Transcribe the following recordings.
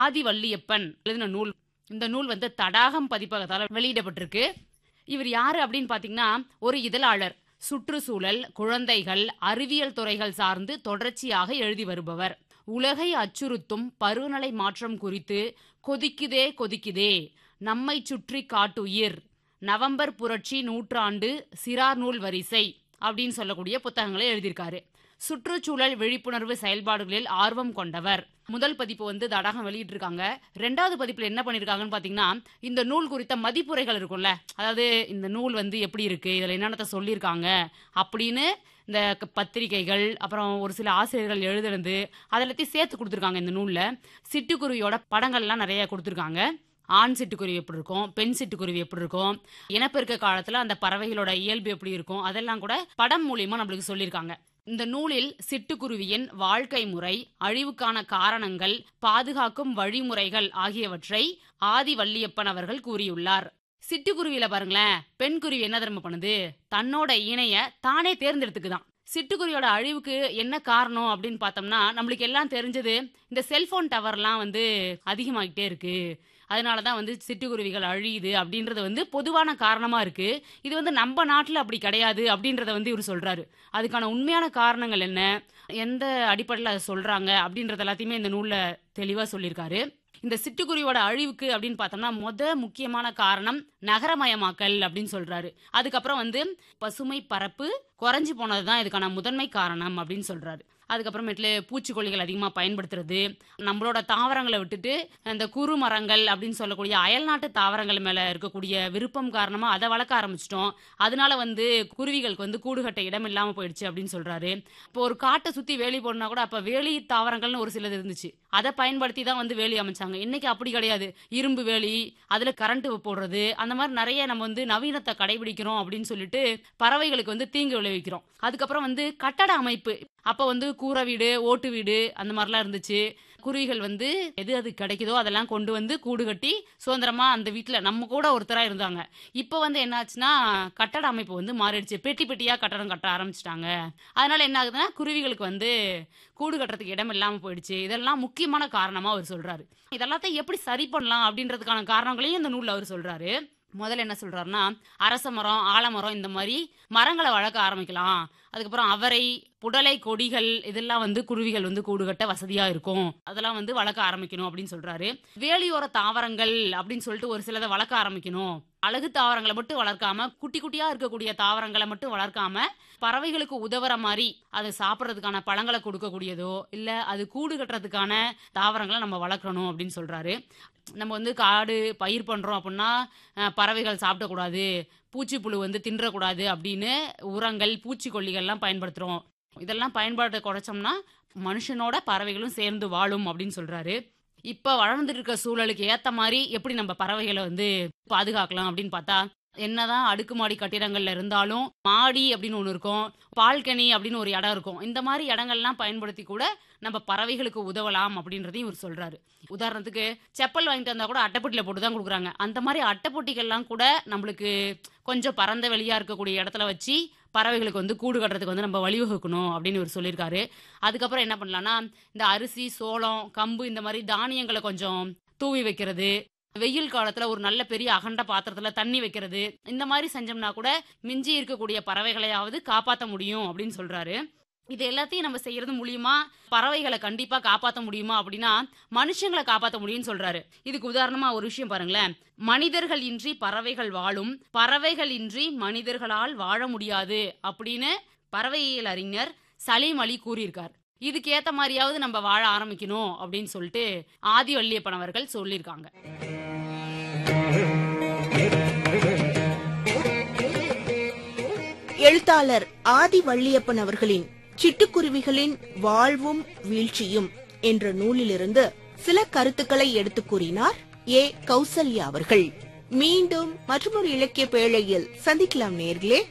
ஆதிவள்ளியப்பன் எழுதின நூல் இந்த நூல் வந்து தடாகம் பதிப்பகத்தால் வெளியிடப்பட்டிருக்கு இவர் யாரு அப்படின்னு பாத்தீங்கன்னா ஒரு இதழாளர் சுற்றுச்சூழல் குழந்தைகள் அறிவியல் துறைகள் சார்ந்து தொடர்ச்சியாக எழுதி வருபவர் உலகை அச்சுறுத்தும் பருவநிலை மாற்றம் குறித்து கொதிக்குதே கொதிக்குதே நம்மை சுற்றி காட்டுயிர் நவம்பர் புரட்சி நூற்றாண்டு சிறார் நூல் வரிசை அப்படின்னு சொல்லக்கூடிய புத்தகங்களை எழுதியிருக்காரு சுற்றுச்சூழல் விழிப்புணர்வு செயல்பாடுகளில் ஆர்வம் கொண்டவர் முதல் பதிப்பு வந்து தடாகம் வெளியிட்டிருக்காங்க ரெண்டாவது பதிப்புல என்ன பண்ணிருக்காங்கன்னு பாத்தீங்கன்னா இந்த நூல் குறித்த மதிப்புரைகள் இருக்கும்ல அதாவது இந்த நூல் வந்து எப்படி இருக்கு இதுல என்னென்னத்த சொல்லியிருக்காங்க அப்படின்னு இந்த க- பத்திரிகைகள் அப்புறம் ஒரு சில ஆசிரியர்கள் எழுதுனது அதெல்லாத்தையும் சேர்த்து கொடுத்துருக்காங்க இந்த நூல்ல சிட்டுக்குருவியோட படங்கள்லாம் நிறைய கொடுத்துருக்காங்க ஆண் சிட்டுக்குருவி எப்படி இருக்கும் பெண் சிட்டுக்குருவி எப்படி இருக்கும் இனப்பெருக்க காலத்துல அந்த பறவைகளோட இயல்பு எப்படி இருக்கும் அதெல்லாம் கூட படம் மூலியமா நம்மளுக்கு சொல்லியிருக்காங்க இந்த நூலில் சிட்டுக்குருவியின் வாழ்க்கை முறை அழிவுக்கான காரணங்கள் பாதுகாக்கும் வழிமுறைகள் ஆகியவற்றை ஆதி வள்ளியப்பன் அவர்கள் கூறியுள்ளார் சிட்டுக்குருவியில பாருங்களேன் பெண் குருவி என்ன திரும்ப பண்ணுது தன்னோட இணைய தானே தேர்ந்தெடுத்துக்குதான் சிட்டுக்குருவியோட அழிவுக்கு என்ன காரணம் அப்படின்னு பார்த்தோம்னா நம்மளுக்கு எல்லாம் தெரிஞ்சது இந்த செல்போன் டவர்லாம் வந்து அதிகமாகிட்டே இருக்கு அதனால தான் வந்து சிட்டுக்குருவிகள் அழியுது அப்படின்றது வந்து பொதுவான காரணமா இருக்கு இது வந்து நம்ம நாட்டில் அப்படி கிடையாது அப்படின்றத வந்து இவர் சொல்றாரு அதுக்கான உண்மையான காரணங்கள் என்ன எந்த அடிப்படையில் அதை சொல்றாங்க அப்படின்றது எல்லாத்தையுமே இந்த நூல்ல தெளிவா சொல்லியிருக்காரு இந்த சிட்டுக்குருவியோட அழிவுக்கு அப்படின்னு பார்த்தோம்னா முத முக்கியமான காரணம் நகரமயமாக்கல் அப்படின்னு சொல்றாரு அதுக்கப்புறம் வந்து பசுமை பரப்பு குறைஞ்சு போனது தான் இதுக்கான முதன்மை காரணம் அப்படின்னு சொல்றாரு அதுக்கப்புறமேட்டுல பூச்சிக்கொல்லிகள் அதிகமாக பயன்படுத்துறது நம்மளோட தாவரங்களை விட்டுட்டு அந்த குறு மரங்கள் அப்படின்னு சொல்லக்கூடிய அயல்நாட்டு தாவரங்கள் மேலே இருக்கக்கூடிய விருப்பம் காரணமாக அதை வளர்க்க ஆரம்பிச்சிட்டோம் அதனால வந்து குருவிகளுக்கு வந்து கூடு கட்ட இடம் இல்லாமல் போயிடுச்சு அப்படின்னு சொல்றாரு இப்போ ஒரு காட்டை சுற்றி வேலி போடனா கூட அப்போ வேலி தாவரங்கள்னு ஒரு சிலது இருந்துச்சு அதை பயன்படுத்தி தான் வந்து வேலி அமைச்சாங்க இன்னைக்கு அப்படி கிடையாது இரும்பு வேலி அதில் கரண்ட் போடுறது அந்த மாதிரி நிறைய நம்ம வந்து நவீனத்தை கடைபிடிக்கிறோம் அப்படின்னு சொல்லிட்டு பறவைகளுக்கு வந்து தீங்கு விளைவிக்கிறோம் அதுக்கப்புறம் வந்து கட்டட அமைப்பு அப்போ வந்து கூரை வீடு ஓட்டு வீடு அந்த மாதிரிலாம் இருந்துச்சு குருவிகள் வந்து எது அது கிடைக்குதோ அதெல்லாம் கொண்டு வந்து கூடு கட்டி சுதந்திரமா அந்த வீட்டில் நம்ம கூட ஒருத்தராக இருந்தாங்க இப்போ வந்து என்னாச்சுன்னா கட்டட அமைப்பு வந்து மாறிடுச்சு பெட்டி பெட்டியாக கட்டடம் கட்ட ஆரம்பிச்சிட்டாங்க அதனால என்ன ஆகுதுன்னா குருவிகளுக்கு வந்து கூடு கட்டுறதுக்கு இடம் இல்லாமல் போயிடுச்சு இதெல்லாம் முக்கியமான காரணமாக அவர் சொல்றாரு இதெல்லாத்தையும் எப்படி சரி பண்ணலாம் அப்படின்றதுக்கான காரணங்களையும் இந்த நூலில் அவர் சொல்றாரு முதல்ல என்ன சொல்றாருன்னா அரச மரம் ஆலமரம் இந்த மாதிரி மரங்களை வளர்க்க ஆரம்பிக்கலாம் அதுக்கப்புறம் அவரை புடலை கொடிகள் இதெல்லாம் வந்து குருவிகள் வந்து கூடு கட்ட வசதியா இருக்கும் அதெல்லாம் வந்து வளர்க்க ஆரம்பிக்கணும் அப்படின்னு சொல்றாரு வேலியோர தாவரங்கள் அப்படின்னு சொல்லிட்டு ஒரு சிலதை வளர்க்க ஆரம்பிக்கணும் அழகு தாவரங்களை மட்டும் வளர்க்காம குட்டி குட்டியா இருக்கக்கூடிய தாவரங்களை மட்டும் வளர்க்காம பறவைகளுக்கு உதவுற மாதிரி அது சாப்பிட்றதுக்கான பழங்களை கொடுக்கக்கூடியதோ இல்ல அது கூடு கட்டுறதுக்கான தாவரங்களை நம்ம வளர்க்கணும் அப்படின்னு சொல்றாரு நம்ம வந்து காடு பயிர் பண்றோம் அப்படின்னா அஹ், பறவைகள் சாப்பிடக்கூடாது பூச்சிப்புழு வந்து தின்றக்கூடாது அப்படின்னு உரங்கள் பூச்சிக்கொல்லிகள்லாம் பயன்படுத்துறோம் இதெல்லாம் பயன்பாட்டை குறைச்சோம்னா மனுஷனோட பறவைகளும் சேர்ந்து வாழும் அப்படின்னு சொல்றாரு இப்ப வளர்ந்துட்டு இருக்க சூழலுக்கு ஏத்த மாதிரி எப்படி நம்ம பறவைகளை வந்து பாதுகாக்கலாம் அப்படின்னு பார்த்தா என்னதான் அடுக்குமாடி கட்டிடங்கள்ல இருந்தாலும் மாடி அப்படின்னு ஒன்று இருக்கும் பால்கனி அப்படின்னு ஒரு இடம் இருக்கும் இந்த மாதிரி இடங்கள்லாம் பயன்படுத்தி கூட நம்ம பறவைகளுக்கு உதவலாம் அப்படின்றதையும் இவர் சொல்றாரு உதாரணத்துக்கு செப்பல் வாங்கிட்டு வந்தா கூட அட்டைப்பொட்டியில போட்டு தான் கொடுக்குறாங்க அந்த மாதிரி அட்டைப்பொட்டிகள்லாம் கூட நம்மளுக்கு கொஞ்சம் பரந்த வெளியா இருக்கக்கூடிய இடத்துல வச்சு பறவைகளுக்கு வந்து கூடு கட்டுறதுக்கு வந்து நம்ம வழிவகுக்கணும் அப்படின்னு இவர் சொல்லியிருக்காரு அதுக்கப்புறம் என்ன பண்ணலாம்னா இந்த அரிசி சோளம் கம்பு இந்த மாதிரி தானியங்களை கொஞ்சம் தூவி வைக்கிறது வெயில் காலத்துல ஒரு நல்ல பெரிய அகண்ட பாத்திரத்துல தண்ணி வைக்கிறது இந்த மாதிரி செஞ்சோம்னா கூட மிஞ்சி இருக்கக்கூடிய பறவைகளையாவது காப்பாற்ற முடியும் அப்படின்னு சொல்றாரு இது எல்லாத்தையும் நம்ம செய்யறது மூலியமா பறவைகளை கண்டிப்பா காப்பாற்ற முடியுமா அப்படின்னா மனுஷங்களை காப்பாற்ற முடியும்னு சொல்றாரு இதுக்கு உதாரணமா ஒரு விஷயம் பாருங்களேன் மனிதர்கள் இன்றி பறவைகள் வாழும் பறவைகள் இன்றி மனிதர்களால் வாழ முடியாது அப்படின்னு பறவையியல் அறிஞர் சலீம் அலி கூறியிருக்கார் இதுக்கு ஏத்த மாதிரியாவது நம்ம வாழ ஆரம்பிக்கணும் அப்படின்னு சொல்லிட்டு ஆதி வள்ளியப்பன் அவர்கள் சொல்லியிருக்காங்க எழுத்தாளர் ஆதி வள்ளியப்பன் அவர்களின் சிட்டுக்குருவிகளின் வாழ்வும் வீழ்ச்சியும் என்ற நூலிலிருந்து சில கருத்துக்களை எடுத்துக் கூறினார் ஏ கௌசல்யா அவர்கள் மீண்டும் மற்றொரு இலக்கிய பேழையில் சந்திக்கலாம் நேர்களே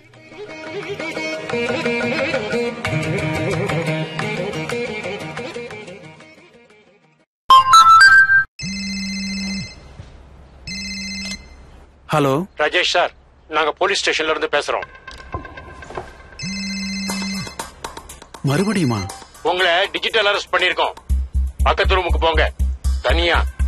ஹலோ ராஜேஷ் சார் நாங்க போலீஸ் ஸ்டேஷன்ல இருந்து பேசுறோம் மறுபடியுமா உங்களை டிஜிட்டல் அரெஸ்ட் பண்ணிருக்கோம் பக்கத்து ரூமுக்கு போங்க தனியா